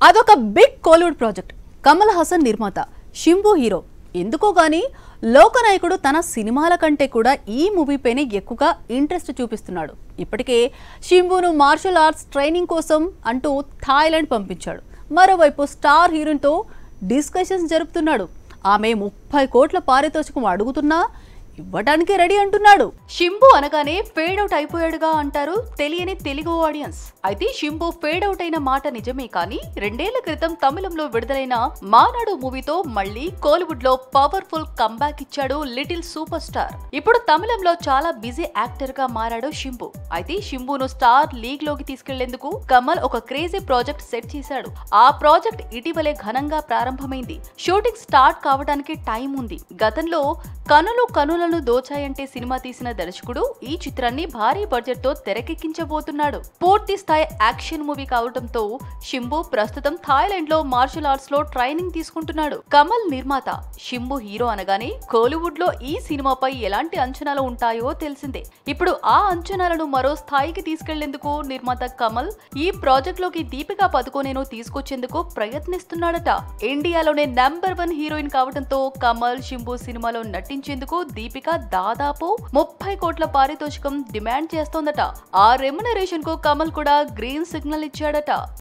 అదొక big Kollywood project Kamal Haasan నిర్మాత Simbu hero ఎందుకో గానీ లోకనాయకుడు తన సినిమాల కంటే కూడా ఈ మూవీపైనే ఎక్కువగా ఇంట్రెస్ట్ చూపిస్తున్నాడు ఇప్పటికే షింబును మార్షల్ ఆర్ట్స్ ట్రైనింగ్ కోసం అంటూ థాయిలాండ్ పంపించాడు మరోవైపు స్టార్ హీరోయిన్తో డిస్కషన్స్ జరుపుతున్నాడు ఆమె ముప్పై కోట్ల పారితోషికం అడుగుతున్నా ఇవ్వడానికి రెడీ అంటున్నాడు షింబు అనగానే ఫేడ్ అవుట్ అయిపోయాడుగా అంటారు తెలియని తెలుగు ఆడియన్స్ అయితే షింబు ఫేడ్ అవుట్ అయిన మాట నిజమే కానీ రెండేళ్ల క్రితం తమిళంలో విడుదలైన మానాడు మూవీతో మళ్ళీ కోలీవుడ్ లో పవర్ఫుల్ కంబ్యాక్ ఇచ్చాడు లిటిల్ సూపర్ స్టార్ ఇప్పుడు తమిళంలో చాలా బిజీ యాక్టర్ గా మారాడు షింబు అయితే షింబును స్టార్ లీగ్ లోకి తీసుకెళ్లేందుకు కమల్ ఒక క్రేజీ ప్రాజెక్ట్ సెట్ చేశాడు ఆ ప్రాజెక్ట్ ఇటీవలే ఘనంగా ప్రారంభమైంది షూటింగ్ స్టార్ట్ కావడానికి టైం ఉంది గతంలో కనులు కనులను దోచాయంటే సినిమా తీసిన దర్శకుడు ఈ చిత్రాన్ని భారీ బడ్జెట్ తో తెరకెక్కించబోతున్నాడు పూర్తి స్థాయి యాక్షన్ మూవీ కావడంతో షింబు ప్రస్తుతం థాయిలాండ్ లో మార్షల్ ఆర్ట్స్ లో ట్రైనింగ్ తీసుకుంటున్నాడు కమల్ నిర్మాత షింబు హీరో అనగానే కోలీవుడ్ లో ఈ సినిమాపై ఎలాంటి అంచనాలు ఉంటాయో తెలిసిందే ఇప్పుడు ఆ అంచనాలను మరో స్థాయికి తీసుకెళ్లేందుకు నిర్మాత కమల్ ఈ ప్రాజెక్ట్ లోకి దీపికా పదుకోనేను తీసుకొచ్చేందుకు ప్రయత్నిస్తున్నాడట ఇండియాలోనే నెంబర్ వన్ హీరోయిన్ కావడంతో కమల్ షింబు సినిమాలో నటించేందుకు దీపిక దాదాపు ముప్పై కోట్ల పారితోషికం డిమాండ్ చేస్తోందట ఆ రెమ్యునరేషన్ కు కమల్ కూడా గ్రీన్ సిగ్నల్ ఇచ్చాడట